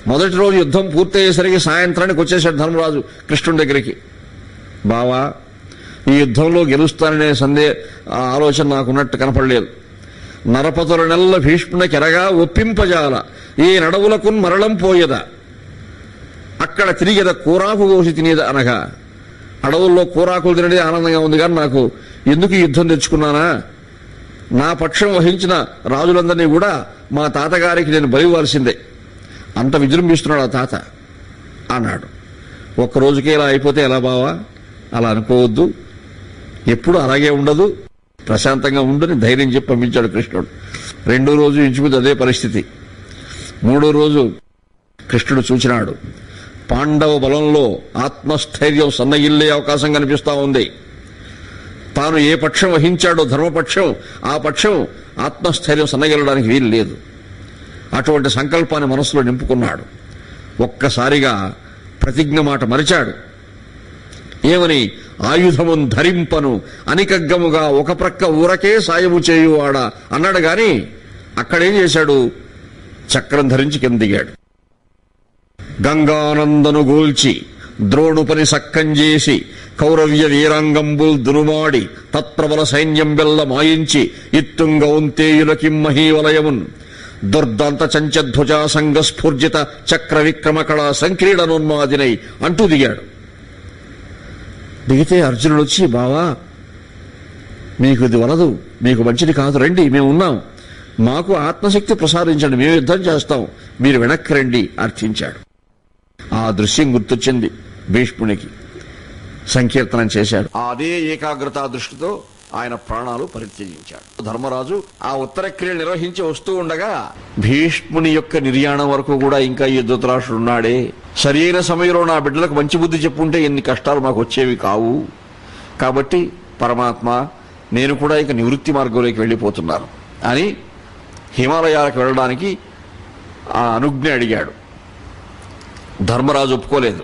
మొదటి రోజు యుద్ధం పూర్తయ్యేసరికి సాయంత్రానికి వచ్చేసాడు ధర్మరాజు కృష్ణుడి దగ్గరికి బావా ఈ యుద్ధంలో గెలుస్తాననే సందే ఆ ఆలోచన నాకున్నట్టు కనపడలేదు నరపతుల నెలల భీష్మునికి ఎరగా ఒప్పింపజాల ఈ నడవులకు మరళం పోయదా అక్కడ తిరిగేద కూరాకు కోసి తినేది అనగా అడవుల్లో కూరాకులు తినడే ఆనందంగా ఉంది కానీ నాకు ఎందుకు ఈ యుద్ధం తెచ్చుకున్నానా నా పక్షం వహించిన రాజులందరినీ కూడా మా తాతగారికి నేను బలివ్వాల్సిందే అంత విజృంభిస్తున్నాడు ఆ తాత అన్నాడు ఒక్క రోజుకే ఇలా అయిపోతే ఎలా బావా అలా అనుకోవద్దు ఎప్పుడు అలాగే ఉండదు ప్రశాంతంగా ఉండుని ధైర్యం చెప్పి పంపించాడు కృష్ణుడు రెండో రోజు ఇంచుమించు అదే పరిస్థితి మూడో రోజు కృష్ణుడు చూచినాడు పాండవ బలంలో ఆత్మస్థైర్యం సన్నగిల్లే అవకాశం కనిపిస్తా ఉంది తాను ఏ పక్షం వహించాడో ధర్మపక్షం ఆ పక్షం ఆత్మస్థైర్యం సన్నగిల్లడానికి వీలు లేదు అటువంటి సంకల్పాన్ని మనసులో నింపుకున్నాడు ఒక్కసారిగా ప్రతిజ్ఞ మాట మరిచాడు ఏమని ఆయుధమున్ ధరింపను అనికగ్గముగా ఒక ప్రక్క ఊరకే సాయము చేయువాడా అన్నాడు గాని అక్కడేం చేశాడు చక్రం ధరించి కింద దిగాడు గంగానందను గూల్చి ద్రోణుపని సక్కం చేసి కౌరవ్య వీరాంగంబుల్ దునుమాడి తత్ప్రబల సైన్యం వెల్ల మాయించి ఇత్తుంగౌంతేయులకిం మహీవలయమున్ దుర్దాంత చంచధ్వజా సంగ స్ఫూర్జిత చక్ర విక్రమ కళా సంక్రీడనోన్మాదినై అంటూ దిగాడు దిగితే అర్జునుడు వచ్చి బావా మీకు ఇది వలదు మీకు మంచిది కాదు రండి మేము ఉన్నాం మాకు ఆత్మశక్తి ప్రసాదించండి మేము యుద్ధం చేస్తాం మీరు వెనక్కి రండి అర్థించాడు ఆ దృశ్యం గుర్తొచ్చింది భీష్మునికి సంకీర్తనం చేశాడు అదే ఏకాగ్రత దృష్టితో ఆయన ప్రాణాలు పరిత్యజించాడు ధర్మరాజు ఆ ఉత్తర క్రియలు నిర్వహించి వస్తూ ఉండగా భీష్ముని యొక్క నిర్యాణం వరకు కూడా ఇంకా ఈ ధృతరాష్ట్రుడు ఉన్నాడే సరైన సమయంలో నా బిడ్డలకు మంచి బుద్ధి చెప్పుంటే ఎన్ని కష్టాలు మాకు వచ్చేవి కావు కాబట్టి పరమాత్మ నేను కూడా ఇక నివృత్తి మార్గంలోకి వెళ్ళిపోతున్నాను అని హిమాలయాలకు వెళ్ళడానికి ఆ అనుజ్ఞ అడిగాడు ధర్మరాజు ఒప్పుకోలేదు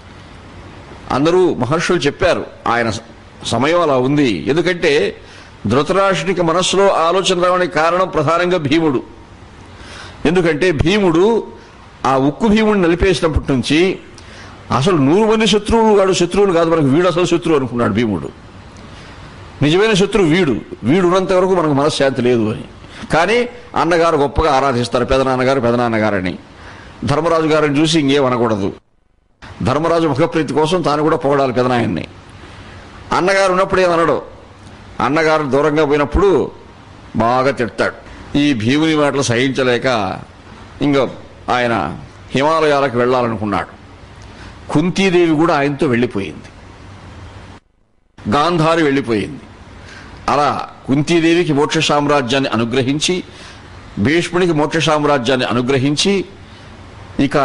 అందరూ మహర్షులు చెప్పారు ఆయన స- సమయం అలా ఉంది ఎందుకంటే ధృతరాష్ట్రునికి మనస్సులో ఆలోచన రావడానికి కారణం ప్రధానంగా భీముడు ఎందుకంటే భీముడు ఆ ఉక్కు భీముడిని నలిపేసినప్పటి నుంచి అసలు నూరు మంది శత్రువులు కాదు శత్రువులు కాదు మనకు వీడు అసలు శత్రువు అనుకున్నాడు భీముడు నిజమైన శత్రువు వీడు వీడు ఉన్నంత వరకు మనకు మనశ్శాంతి లేదు అని కానీ అన్నగారు గొప్పగా ఆరాధిస్తారు పెదనాన్నగారు పెదనాన్నగారని ధర్మరాజు గారిని చూసి ఇంకేం అనకూడదు ధర్మరాజు ముఖప్రీతి కోసం తాను కూడా పొగడాలి పెదనాయన్ని అన్నగారు ఉన్నప్పుడు ఏమనడు అన్నగారు దూరంగా పోయినప్పుడు బాగా తిడతాడు ఈ భీముని మాటలు సహించలేక ఇంకా ఆయన హిమాలయాలకు వెళ్ళాలనుకున్నాడు కుంతీదేవి కూడా ఆయనతో వెళ్ళిపోయింది గాంధారి వెళ్ళిపోయింది అలా కుంతీదేవికి మోక్ష సామ్రాజ్యాన్ని అనుగ్రహించి భీష్మునికి మోక్ష సామ్రాజ్యాన్ని అనుగ్రహించి ఇక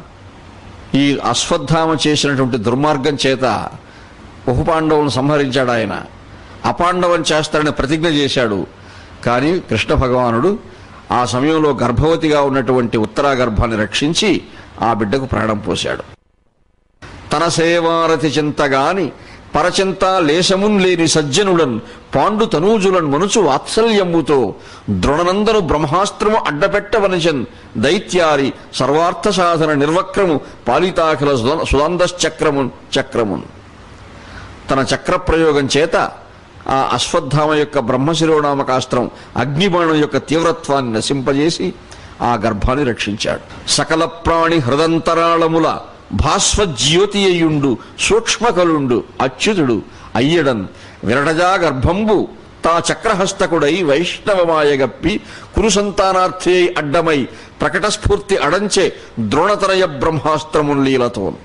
ఈ అశ్వత్థామ చేసినటువంటి దుర్మార్గం చేత ఉపపాండవులను సంహరించాడు ఆయన అపాండవం చేస్తాడని ప్రతిజ్ఞ చేశాడు కానీ కృష్ణ భగవానుడు ఆ సమయంలో గర్భవతిగా ఉన్నటువంటి ఉత్తరా గర్భాన్ని రక్షించి ఆ బిడ్డకు ప్రాణం పోశాడు తన సేవారతి చింతగాని పరచింత లేశమున్ లేని సజ్జనుడన్ పాండు తనూజులన్ మనుచు వాత్సల్యముతో ద్రోణనందను బ్రహ్మాస్త్రము అడ్డపెట్టవనిచన్ దైత్యారి సర్వార్థ సాధన నిర్వక్రము పాలితాఖిల సుద- సుదందశ్చక్రమున్ చక్రమున్ తన చక్ర ప్రయోగం చేత ఆ అశ్వత్థామ యొక్క బ్రహ్మశిరోనామకాస్త్రం అగ్నిబాణం యొక్క తీవ్రత్వాన్ని నశింపజేసి ఆ గర్భాన్ని రక్షించాడు సకల ప్రాణి హృదంతరాళముల భాస్వజ్యోతి అయ్యుండు సూక్ష్మకలుండు అచ్యుతుడు అయ్యడన్ విరటజా గర్భంబు తా చక్రహస్తకుడై వైష్ణవమాయగప్పి కురు సంతానార్థి అయి అడ్డమై ప్రకటస్ఫూర్తి అడంచే ద్రోణతరయ బ్రహ్మాస్త్రమున్ లీలతోన్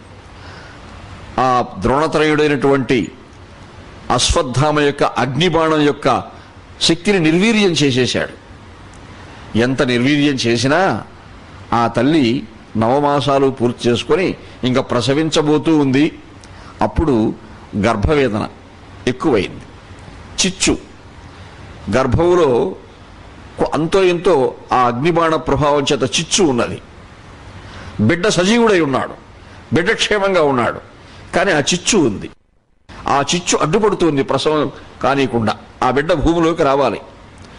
ఆ ద్రోణతరయుడైనటువంటి అశ్వత్థామ యొక్క అగ్నిబాణం యొక్క శక్తిని నిర్వీర్యం చేసేశాడు ఎంత నిర్వీర్యం చేసినా ఆ తల్లి నవమాసాలు పూర్తి చేసుకొని ఇంకా ప్రసవించబోతూ ఉంది అప్పుడు గర్భవేదన ఎక్కువైంది చిచ్చు గర్భంలో కొ- అంతో ఎంతో ఆ అగ్నిబాణ ప్రభావం చేత చిచ్చు ఉన్నది బిడ్డ సజీవుడై ఉన్నాడు బిడ్డ క్షేమంగా ఉన్నాడు కానీ ఆ చిచ్చు ఉంది ఆ చిచ్చు అడ్డుపడుతుంది ప్రసవం కానీయకుండా ఆ బిడ్డ భూమిలోకి రావాలి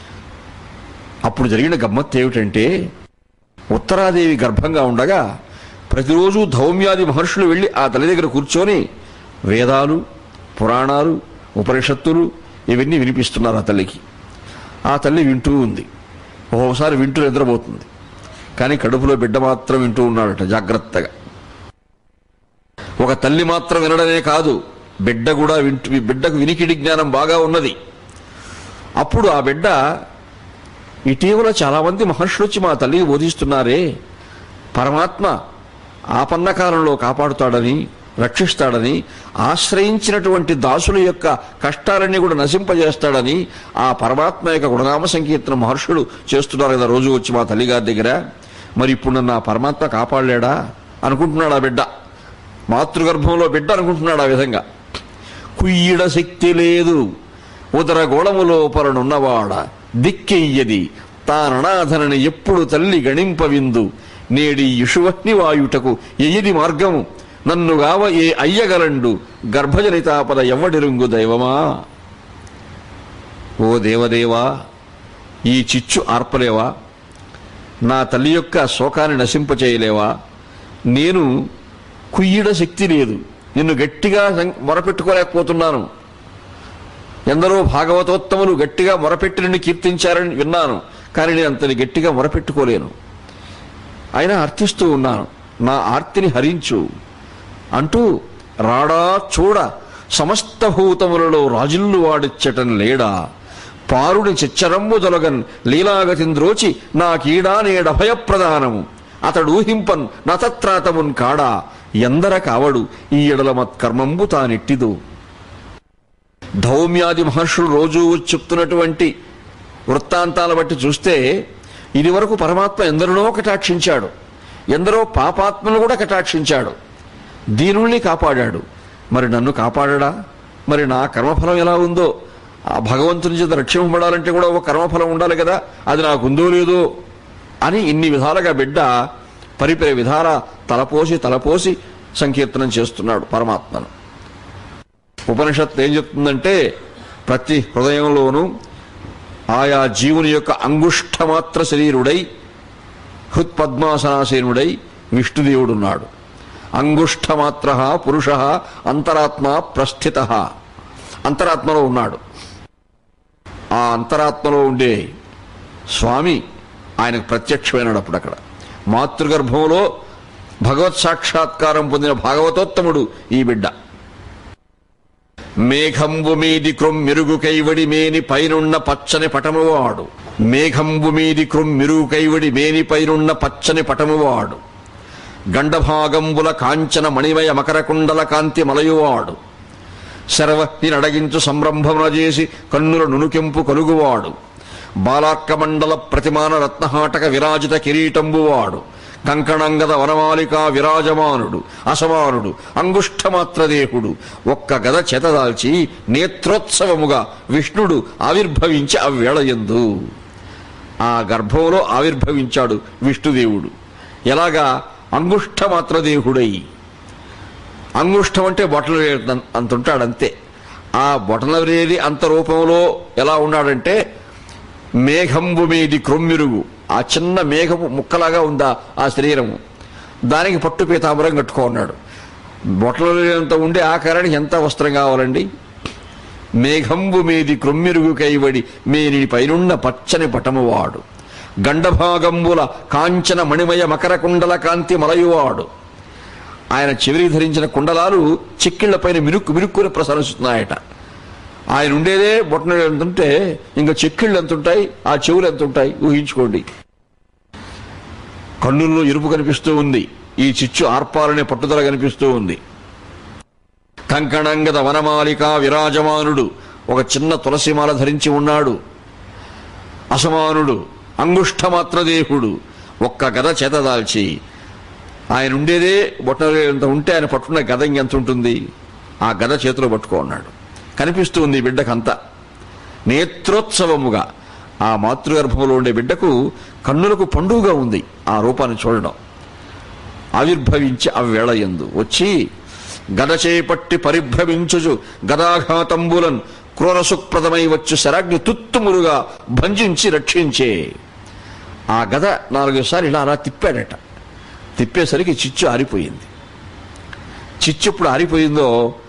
అప్పుడు జరిగిన గమ్మత్తు ఏమిటంటే ఉత్తరాదేవి గర్భంగా ఉండగా ప్రతిరోజు ధౌమ్యాది మహర్షులు వెళ్ళి ఆ తల్లి దగ్గర కూర్చొని వేదాలు పురాణాలు ఉపనిషత్తులు ఇవన్నీ వినిపిస్తున్నారు ఆ తల్లికి ఆ తల్లి వింటూ ఉంది ఒక్కోసారి వింటూ నిద్రపోతుంది కానీ కడుపులో బిడ్డ మాత్రం వింటూ ఉన్నాడట జాగ్రత్తగా ఒక తల్లి మాత్రం వినడమే కాదు బిడ్డ కూడా వింటూ బిడ్డకు వినికిడి జ్ఞానం బాగా ఉన్నది అప్పుడు ఆ బిడ్డ ఇటీవల చాలామంది మహర్షులు వచ్చి మా తల్లికి బోధిస్తున్నారే పరమాత్మ ఆపన్న కాలంలో కాపాడుతాడని రక్షిస్తాడని ఆశ్రయించినటువంటి దాసుల యొక్క కష్టాలన్నీ కూడా నశింపజేస్తాడని ఆ పరమాత్మ యొక్క గుణనామ సంకీర్తన మహర్షులు చేస్తున్నారు కదా రోజు వచ్చి మా తల్లిగారి దగ్గర మరి ఇప్పుడు నన్ను ఆ పరమాత్మ కాపాడలేడా అనుకుంటున్నాడు ఆ బిడ్డ మాతృగర్భంలో బిడ్డ అనుకుంటున్నాడు ఆ విధంగా కుయ్యిడ శక్తి లేదు ఉదర గోళములో పరనున్నవాడ దిక్కెయ్యది తాననాథనని ఎప్పుడు తల్లి గణింపవిందు నేడి ఇషువహ్ని వాయుటకు ఎయ్యది మార్గము నన్ను గావ ఏ అయ్యగలండు గర్భజనితాపద ఎవ్వడిరుంగు దైవమా ఓ దేవదేవా ఈ చిచ్చు ఆర్పలేవా నా తల్లి యొక్క శోకాన్ని నశింపచేయలేవా నేను కుయ్యిడ శక్తి లేదు నిన్ను గట్టిగా సం- మొరపెట్టుకోలేకపోతున్నాను ఎందరో భాగవతోత్తములు గట్టిగా మొరపెట్టి నిన్ను కీర్తించారని విన్నాను కానీ నేను అంతని గట్టిగా మొరపెట్టుకోలేను అయినా అర్థిస్తూ ఉన్నాను నా ఆర్తిని హరించు అంటూ రాడా చూడ సమస్త భూతములలో రాజుల్లు వాడిచ్చటం లేడా పారుని చిచ్చరంబు దొలగన్ లీలాగతింద్రోచి నా కీడా నేడభయప్రదానము అతడు ఊహింపన్ నతత్రాతమున్ కాడా ఎందర కావడు ఈ ఎడల మత్కర్మంబు తానెట్టిదు ధౌమ్యాది మహర్షులు రోజు చెప్తున్నటువంటి వృత్తాంతాల బట్టి చూస్తే ఇది వరకు పరమాత్మ ఎందరినో కటాక్షించాడు ఎందరో పాపాత్మను కూడా కటాక్షించాడు దీనుల్ని కాపాడాడు మరి నన్ను కాపాడడా మరి నా కర్మఫలం ఎలా ఉందో ఆ భగవంతుని చేత రక్షింపబడాలంటే కూడా ఒక కర్మఫలం ఉండాలి కదా అది నాకు ఉందో లేదో అని ఇన్ని విధాలుగా బిడ్డ పరిపరి విధాల తలపోసి తలపోసి సంకీర్తనం చేస్తున్నాడు పరమాత్మను ఉపనిషత్తు ఏం చెప్తుందంటే ప్రతి హృదయంలోనూ ఆయా జీవుని యొక్క అంగుష్ఠమాత్ర శరీరుడై హృత్పద్మాసనాసీనుడై విష్ణుదేవుడున్నాడు అంగుష్ఠమాత్ర పురుష అంతరాత్మ ప్రస్థిత అంతరాత్మలో ఉన్నాడు ఆ అంతరాత్మలో ఉండే స్వామి ఆయనకు ప్రత్యక్షమైనాడు అప్పుడు అక్కడ మాతృగర్భంలో భగవత్ సాక్షాత్కారం పొందిన భాగవతోత్తముడు ఈ బిడ్డ మేఘంబు మీది క్రొమ్మిరుగు కైవడి మేని పైనున్న పచ్చని పటమువాడు మేఘంబు మీది క్రొమ్మిరుగు కైవడి మేని పైనున్న పచ్చని పటమువాడు గండభాగంబుల కాంచన మణిమయ మకరకుండల కాంతి మలయువాడు శరవహ్ని నడగించు సంరంభమున చేసి కన్నుల నునుకెంపు కలుగువాడు బాలార్కమండల ప్రతిమాన రత్నహాటక విరాజిత కిరీటంబువాడు కంకణంగద వనమాలికా విరాజమానుడు అసమానుడు అంగుష్ఠమాత్రదేహుడు ఒక్క గద చేతదాల్చి నేత్రోత్సవముగా విష్ణుడు ఆవిర్భవించి అవ్వేళయందు ఆ గర్భంలో ఆవిర్భవించాడు విష్ణుదేవుడు ఎలాగా అంగుష్ఠమాత్రదేహుడై అంగుష్టం అంటే బొటన అంత ఉంటాడు అంతే ఆ బొటన వేలి అంత రూపంలో ఎలా ఉన్నాడంటే మేఘంబు మీది క్రొమ్మిరుగు ఆ చిన్న మేఘము ముక్కలాగా ఉందా ఆ శరీరము దానికి పట్టు పీతాంబరం కట్టుకో ఉన్నాడు బొటన అంత ఉండే ఆకారానికి ఎంత వస్త్రం కావాలండి మేఘంబు మీది క్రొమ్మిరుగు కైవడి మేని పైనున్న పచ్చని పటము వాడు గండభాగంబుల కాంచన మణిమయ మకర కుండల కాంతి మలయువాడు ఆయన చెవిరికి ధరించిన కుండలాలు చిక్కిళ్లపైన మిరుక్కు మిరుక్కుని ప్రసరిస్తున్నాయట ఆయన ఉండేదే బొట్టన ఎంత ఉంటే ఇంకా చెక్కిళ్ళు ఎంత ఉంటాయి ఆ చెవులు ఎంత ఉంటాయి ఊహించుకోండి కన్నుల్లో ఎరుపు కనిపిస్తూ ఉంది ఈ చిచ్చు ఆర్పాలనే పట్టుదల కనిపిస్తూ ఉంది కంకణంగద వనమాలిక విరాజమానుడు ఒక చిన్న తులసిమాల ధరించి ఉన్నాడు అసమానుడు అంగుష్ఠమాత్రదేహుడు ఒక్క గద చేతదాల్చి ఆయన ఉండేదే బొట్టనవేలు ఎంత ఉంటే ఆయన పట్టుకున్న గద ఇంకెంత ఉంటుంది ఆ గద చేతిలో పట్టుకో ఉన్నాడు కనిపిస్తూ ఉంది ఈ బిడ్డకంతా నేత్రోత్సవముగా ఆ మాతృగర్భంలో ఉండే బిడ్డకు కన్నులకు పండుగగా ఉంది ఆ రూపాన్ని చూడడం ఆవిర్భవించి అవ్వేళ ఎందు వచ్చి గద చేపట్టి పరిభ్రమించుచు గదాఘాతంబులన్ క్రూరసుప్రదమై వచ్చు శరాగ్ని తుత్తుములుగా భంజించి రక్షించే ఆ గద నాలుగోసారి ఇలా అలా తిప్పాడట తిప్పేసరికి చిచ్చు ఆరిపోయింది చిచ్చు ఎప్పుడు ఆరిపోయిందో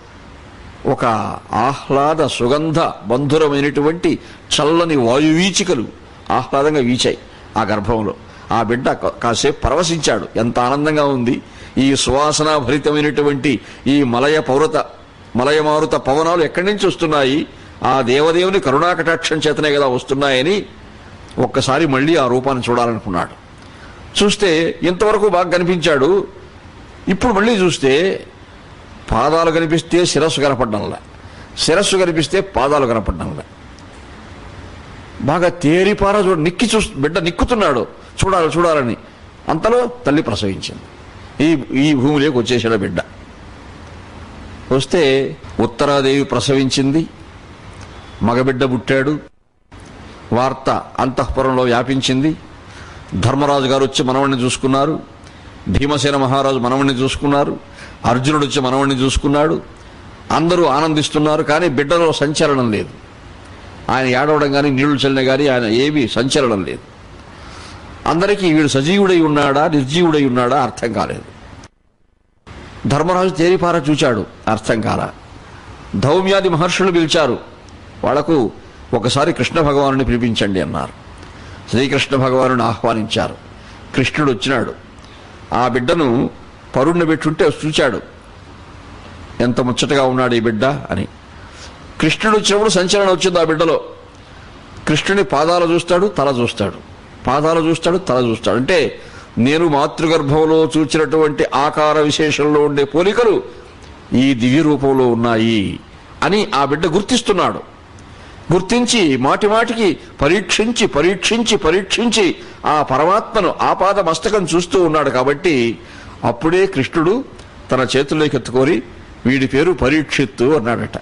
ఒక ఆహ్లాద సుగంధ బంధురమైనటువంటి చల్లని వాయువీచికలు ఆహ్లాదంగా వీచాయి ఆ గర్భంలో ఆ బిడ్డ కా- కాసేపు పరవశించాడు ఎంత ఆనందంగా ఉంది ఈ సువాసన భరితమైనటువంటి ఈ మలయ పౌరత మలయమారుత పవనాలు ఎక్కడి నుంచి వస్తున్నాయి ఆ దేవదేవుని కరుణాకటాక్షం చేతనే కదా వస్తున్నాయని ఒక్కసారి మళ్ళీ ఆ రూపాన్ని చూడాలనుకున్నాడు చూస్తే ఇంతవరకు బాగా కనిపించాడు ఇప్పుడు మళ్ళీ చూస్తే పాదాలు కనిపిస్తే శిరస్సు కనపడ్డంలా శిరస్సు కనిపిస్తే పాదాలు కనపడ్డంలా బాగా తేరిపార చూడ నిక్కి చూ బిడ్డ నిక్కుతున్నాడు చూడాలి చూడాలని అంతలో తల్లి ప్రసవించింది ఈ ఈ భూమిలోకి వచ్చేసాడు బిడ్డ వస్తే ఉత్తరాదేవి ప్రసవించింది మగబిడ్డ పుట్టాడు వార్త అంతఃపురంలో వ్యాపించింది ధర్మరాజు గారు వచ్చి మనవణ్ణి చూసుకున్నారు భీమసేన మహారాజు మనవణ్ణి చూసుకున్నారు అర్జునుడు వచ్చి మనవణ్ణి చూసుకున్నాడు అందరూ ఆనందిస్తున్నారు కానీ బిడ్డలో సంచలనం లేదు ఆయన ఏడవడం కానీ నీళ్లు చల్లిన కానీ ఆయన ఏమీ సంచలనం లేదు అందరికీ వీడు సజీవుడై ఉన్నాడా నిర్జీవుడై ఉన్నాడా అర్థం కాలేదు ధర్మరాజు తేరిపార చూచాడు అర్థం కాల ధౌమ్యాది మహర్షులు పిలిచారు వాళ్లకు ఒకసారి కృష్ణ భగవానుని పిలిపించండి అన్నారు శ్రీకృష్ణ భగవానుని ఆహ్వానించారు కృష్ణుడు వచ్చినాడు ఆ బిడ్డను పరుణ్ణి పెట్టుంటే చూచాడు ఎంత ముచ్చటగా ఉన్నాడు ఈ బిడ్డ అని కృష్ణుడు వచ్చినప్పుడు సంచలనం వచ్చింది ఆ బిడ్డలో కృష్ణుని పాదాలు చూస్తాడు తల చూస్తాడు పాదాలు చూస్తాడు తల చూస్తాడు అంటే నేను మాతృగర్భంలో చూచినటువంటి ఆకార విశేషంలో ఉండే పోలికలు ఈ దివ్య రూపంలో ఉన్నాయి అని ఆ బిడ్డ గుర్తిస్తున్నాడు గుర్తించి మాటి మాటికి పరీక్షించి పరీక్షించి పరీక్షించి ఆ పరమాత్మను ఆపాద మస్తకం చూస్తూ ఉన్నాడు కాబట్టి అప్పుడే కృష్ణుడు తన చేతుల్లోకి ఎత్తుకొని వీడి పేరు పరీక్షిత్తు అన్నాడట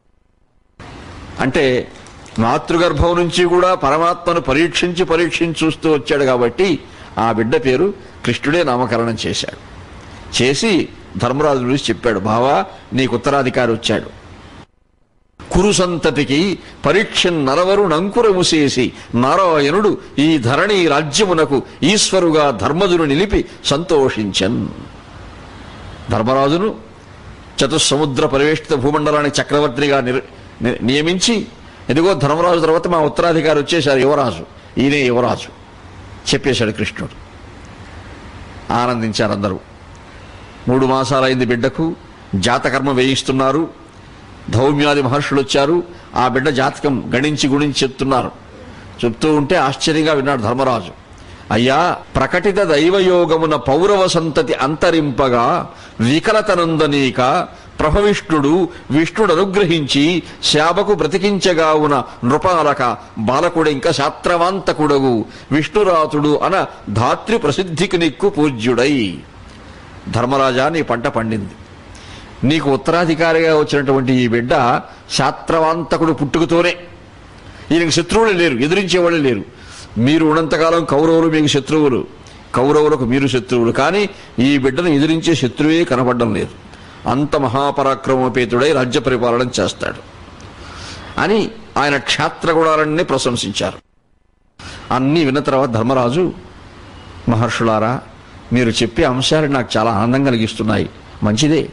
అంటే మాతృగర్భం నుంచి కూడా పరమాత్మను పరీక్షించి పరీక్షించి చూస్తూ వచ్చాడు కాబట్టి ఆ బిడ్డ పేరు కృష్ణుడే నామకరణం చేశాడు చేసి ధర్మరాజు గురించి చెప్పాడు బావా నీకు ఉత్తరాధికారి వచ్చాడు కురు సంతతికి పరీక్ష నరవరు నంకురముసేసి నారాయణుడు ఈ ధరణి రాజ్యమునకు ఈశ్వరుగా ధర్మజును నిలిపి సంతోషించన్ ధర్మరాజును చతుస్సముద్ర పరివేష్టిత భూమండలానికి చక్రవర్తిగా నిర్- ని- నియమించి ఎదిగో ధర్మరాజు తర్వాత మా ఉత్తరాధికారి వచ్చేశారు యువరాజు ఈయనే యువరాజు చెప్పేశాడు కృష్ణుడు ఆనందించారు అందరూ మూడు మాసాలైంది బిడ్డకు జాతకర్మ వేయిస్తున్నారు ధౌమ్యాది మహర్షులు వచ్చారు ఆ బిడ్డ జాతకం గణించి గుణించి చెప్తున్నారు చెప్తూ ఉంటే ఆశ్చర్యంగా విన్నాడు ధర్మరాజు అయ్యా ప్రకటిత దైవయోగమున పౌరవ సంతతి అంతరింపగా వికలతనందనీక ప్రభవిష్ణుడు విష్ణుడు అనుగ్రహించి శాపకు బ్రతికించగా ఉన్న నృపాలక బాలకుడింక శాత్రవాంతకుడగు విష్ణురాతుడు అన ధాత్రి ప్రసిద్ధికి నిక్కు పూజ్యుడై ధర్మరాజా నీ పంట పండింది నీకు ఉత్తరాధికారిగా వచ్చినటువంటి ఈ బిడ్డ శాత్రవాంతకుడు పుట్టుకతోనే ఈయనకు శత్రువులు లేరు ఎదిరించేవాళ్ళు లేరు మీరు ఉన్నంతకాలం కౌరవులు మీకు శత్రువులు కౌరవులకు మీరు శత్రువులు కానీ ఈ బిడ్డను ఎదిరించే శత్రువే కనపడడం లేదు అంత మహాపరాక్రమోపేతుడై రాజ్య పరిపాలన చేస్తాడు అని ఆయన క్షాత్రగుణాలన్నీ ప్రశంసించారు అన్నీ విన్న తర్వాత ధర్మరాజు మహర్షులారా మీరు చెప్పే అంశాలు నాకు చాలా ఆనందం కలిగిస్తున్నాయి మంచిదే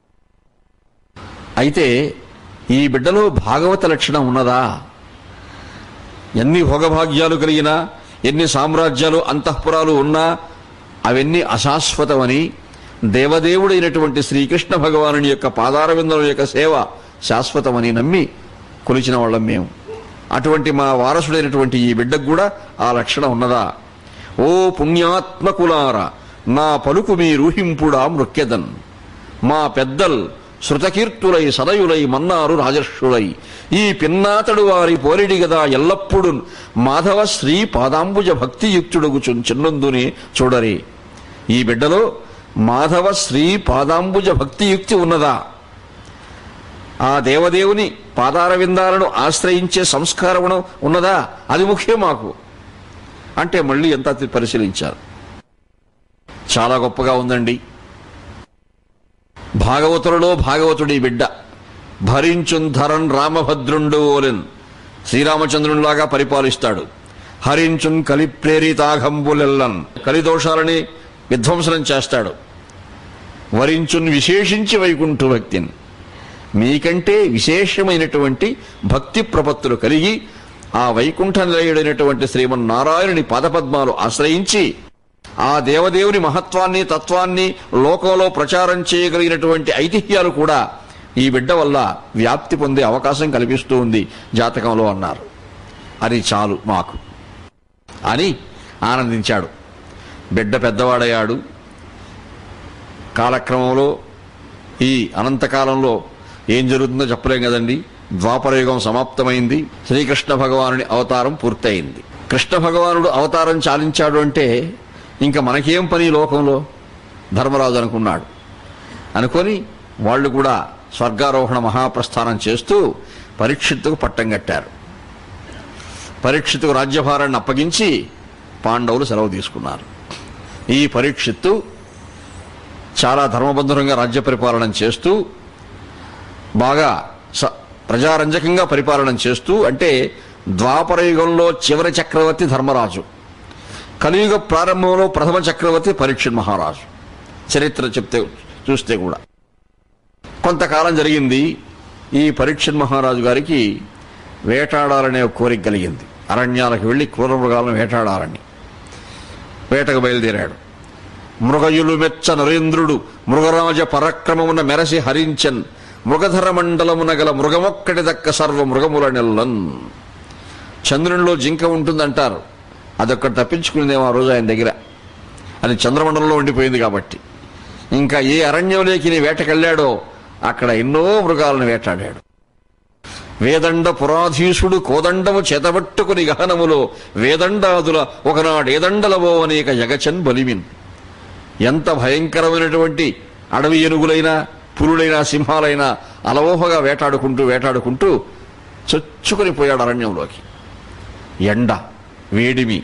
అయితే ఈ బిడ్డలో భాగవత లక్షణం ఉన్నదా ఎన్ని భోగభాగ్యాలు కలిగినా ఎన్ని సామ్రాజ్యాలు అంతఃపురాలు ఉన్నా అవన్నీ అశాశ్వతమని దేవదేవుడైనటువంటి శ్రీకృష్ణ భగవానుని యొక్క పాదారవిందం యొక్క సేవ శాశ్వతమని నమ్మి కొలిచిన వాళ్ళం మేము అటువంటి మా వారసుడైనటువంటి ఈ బిడ్డకు కూడా ఆ లక్షణం ఉన్నదా ఓ పుణ్యాత్మకులార నా పలుకు మీ రూహింపుడా మృక్యదన్ మా పెద్దల్ శృతకీర్తులై సదయులై మన్నారు రాజర్షులై ఈ పిన్నాతడు వారి పోరిడి గదా ఎల్లప్పుడూ మాధవ శ్రీ పాదాంబుజ భక్తియుక్తుడుగు చిన్నందునే చూడరే ఈ బిడ్డలో మాధవ శ్రీ పాదాంబుజ భక్తియుక్తి ఉన్నదా ఆ దేవదేవుని పాదార విందాలను ఆశ్రయించే సంస్కారమును ఉన్నదా అది ముఖ్యం మాకు అంటే మళ్ళీ ఎంత పరిశీలించారు చాలా గొప్పగా ఉందండి భాగవతులలో భాగవతుడి బిడ్డ భరించున్ ధరన్ రామభద్రుండు ఓలెన్ శ్రీరామచంద్రునిలాగా పరిపాలిస్తాడు హరించున్ కలి ప్రేరితాఘంబులెల్లన్ కలిదోషాలని విధ్వంసనం చేస్తాడు వరించున్ విశేషించి వైకుంఠ భక్తిని మీకంటే విశేషమైనటువంటి భక్తి ప్రపత్తులు కలిగి ఆ వైకుంఠ నిలయుడైనటువంటి శ్రీమన్నారాయణుని పాదపద్మాలు ఆశ్రయించి ఆ దేవదేవుని మహత్వాన్ని తత్వాన్ని లోకంలో ప్రచారం చేయగలిగినటువంటి ఐతిహ్యాలు కూడా ఈ బిడ్డ వల్ల వ్యాప్తి పొందే అవకాశం కల్పిస్తూ ఉంది జాతకంలో అన్నారు అది చాలు మాకు అని ఆనందించాడు బిడ్డ పెద్దవాడయ్యాడు కాలక్రమంలో ఈ అనంతకాలంలో ఏం జరుగుతుందో చెప్పలేం కదండి ద్వాపరయుగం సమాప్తమైంది శ్రీకృష్ణ భగవానుని అవతారం పూర్తయింది కృష్ణ భగవానుడు అవతారం చాలించాడు అంటే ఇంకా మనకేం పని ఈ లోకంలో ధర్మరాజు అనుకున్నాడు అనుకొని వాళ్ళు కూడా స్వర్గారోహణ మహాప్రస్థానం చేస్తూ పరీక్షిత్తుకు పట్టం కట్టారు పరీక్షిత్తుకు రాజ్యభారాన్ని అప్పగించి పాండవులు సెలవు తీసుకున్నారు ఈ పరీక్షిత్తు చాలా ధర్మబద్ధంగా రాజ్య పరిపాలన చేస్తూ బాగా స ప్రజారంజకంగా పరిపాలన చేస్తూ అంటే ద్వాపరయుగంలో చివరి చక్రవర్తి ధర్మరాజు కలియుగ ప్రారంభంలో ప్రథమ చక్రవర్తి పరీక్షిత్ మహారాజు చరిత్ర చెప్తే చూస్తే కూడా కొంతకాలం జరిగింది ఈ పరీక్షిత్ మహారాజు గారికి వేటాడాలనే ఒక కోరిక కలిగింది అరణ్యాలకు వెళ్ళి క్రూర మృగాలను వేటాడాలని వేటకు బయలుదేరాడు మృగయులు మెచ్చ నరేంద్రుడు మృగరాజ పరక్రమమున మెరసి హరించన్ మృగధర మండలమున గల మృగమొక్కటి దక్క సర్వ మృగముల నెల్లన్ చంద్రునిలో జింక ఉంటుందంటారు అదొక్కటి తప్పించుకునేదేమో ఆ రోజు ఆయన దగ్గర అది చంద్రమండలంలో ఉండిపోయింది కాబట్టి ఇంకా ఏ అరణ్యంలోకి నీ వేటకెళ్ళాడో అక్కడ ఎన్నో మృగాలను వేటాడాడు వేదండ పురాధీసుడు కోదండము చేతబట్టుకుని గహనములో వేదండాదుల ఒకనాడు ఏదండలవో అనేక యగచన్ బలిమిన్ ఎంత భయంకరమైనటువంటి అడవి ఏనుగులైనా పులులైనా సింహాలైనా అలవోహగా వేటాడుకుంటూ వేటాడుకుంటూ చొచ్చుకొని పోయాడు అరణ్యంలోకి ఎండ వేడిమి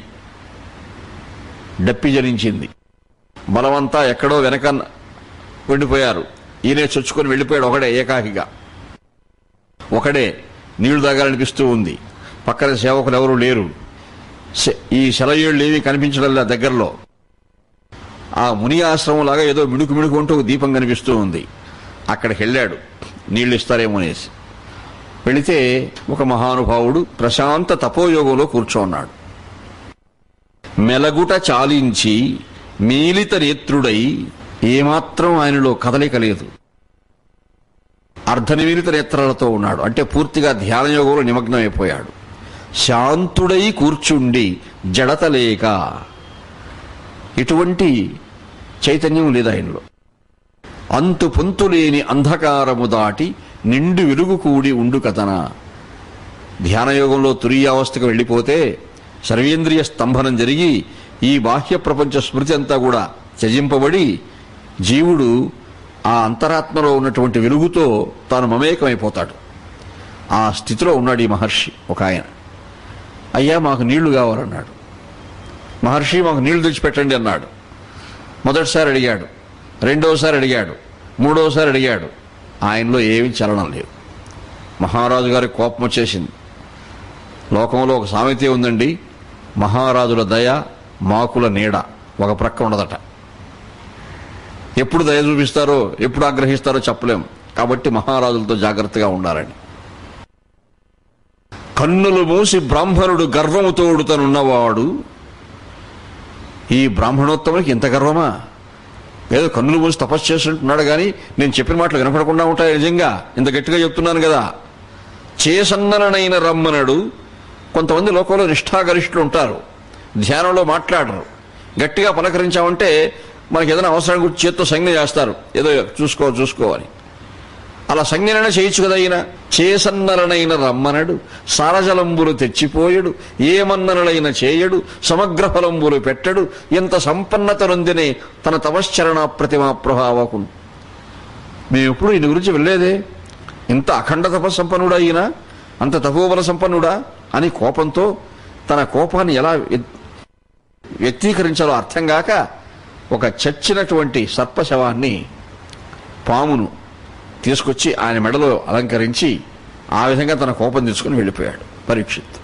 డప్పి జరించింది బలమంతా ఎక్కడో వెనక వెళ్ళిపోయారు ఈయనే చొచ్చుకొని వెళ్ళిపోయాడు ఒకడే ఏకాకిగా ఒకడే నీళ్లు తాగాలనిపిస్తూ ఉంది పక్కన సేవకులు ఎవరూ లేరు శ- ఈ సెలయేళ్ళు ఏమీ కనిపించడంలా దగ్గరలో ఆ ముని ఆశ్రమం లాగా ఏదో మిణుకు మిణుకు ఉంటూ ఒక దీపం కనిపిస్తూ ఉంది అక్కడికి వెళ్ళాడు నీళ్లు ఇస్తారేమో అనేసి వెళితే ఒక మహానుభావుడు ప్రశాంత తపోయోగంలో కూర్చోన్నాడు మెలగుట చాలించి మీలిత నేత్రుడై ఏమాత్రం ఆయనలో కదలిక లేదు అర్ధనిమీలిత నేత్రాలతో ఉన్నాడు అంటే పూర్తిగా ధ్యానయోగంలో నిమగ్నమైపోయాడు శాంతుడై కూర్చుండి జడత లేక ఎటువంటి చైతన్యం లేదు ఆయనలో అంతు పొంతు లేని అంధకారము దాటి నిండు వెలుగు కూడి ఉండు కథన ధ్యానయోగంలో తురీయావస్థకు వెళ్ళిపోతే సర్వేంద్రియ స్తంభనం జరిగి ఈ బాహ్య ప్రపంచ స్మృతి అంతా కూడా త్యజింపబడి జీవుడు ఆ అంతరాత్మలో ఉన్నటువంటి వెలుగుతో తాను మమేకమైపోతాడు ఆ స్థితిలో ఉన్నాడు ఈ మహర్షి ఒక ఆయన అయ్యా మాకు నీళ్లు కావాలన్నాడు మహర్షి మాకు నీళ్లు తెచ్చిపెట్టండి అన్నాడు మొదటిసారి అడిగాడు రెండోసారి అడిగాడు మూడోసారి అడిగాడు ఆయనలో ఏమీ చలనం లేదు మహారాజు గారి కోపం వచ్చేసింది లోకంలో ఒక సామెత ఉందండి మహారాజుల దయ మాకుల నీడ ఒక ప్రక్క ఉండదట ఎప్పుడు దయ చూపిస్తారో ఎప్పుడు ఆగ్రహిస్తారో చెప్పలేం కాబట్టి మహారాజులతో జాగ్రత్తగా ఉండాలని కన్నులు మూసి బ్రాహ్మణుడు గర్వముతోడు తనున్నవాడు ఈ బ్రాహ్మణోత్తమునికి ఇంత గర్వమా ఏదో కన్నులు మూసి తపస్సు చేస్తుంటున్నాడు కానీ నేను చెప్పిన మాటలు వినపడకుండా ఉంటాయి నిజంగా ఇంత గట్టిగా చెప్తున్నాను కదా చేసన్ననైన రమ్మనడు కొంతమంది లోకంలో నిష్ఠాగరిష్ఠులు ఉంటారు ధ్యానంలో మాట్లాడరు గట్టిగా పలకరించామంటే మనకి ఏదైనా అవసరం గురించి చేత్తో సంజ్ఞ చేస్తారు ఏదో చూసుకో చూసుకో అని అలా సంజ్ఞనైనా చేయొచ్చు కదా ఈయన చేసన్నలనైన రమ్మనడు సారజలంబులు తెచ్చిపోయడు ఏమన్నలైన చేయడు సమగ్ర ఫలంబులు పెట్టడు ఎంత సంపన్నత నొందినే తన తపశ్చరణ ప్రతిమా ప్రభావకు మేము ఎప్పుడు ఈయన గురించి వెళ్ళలేదే ఇంత అఖండ తపస్సంపన్నుడా ఈయన అంత తపోబల సంపన్నుడా అని కోపంతో తన కోపాన్ని ఎలా వ్య- వ్యక్తీకరించాలో అర్థం కాక ఒక చచ్చినటువంటి సర్పశవాన్ని పామును తీసుకొచ్చి ఆయన మెడలో అలంకరించి ఆ విధంగా తన కోపం తీసుకుని వెళ్ళిపోయాడు పరీక్షిత్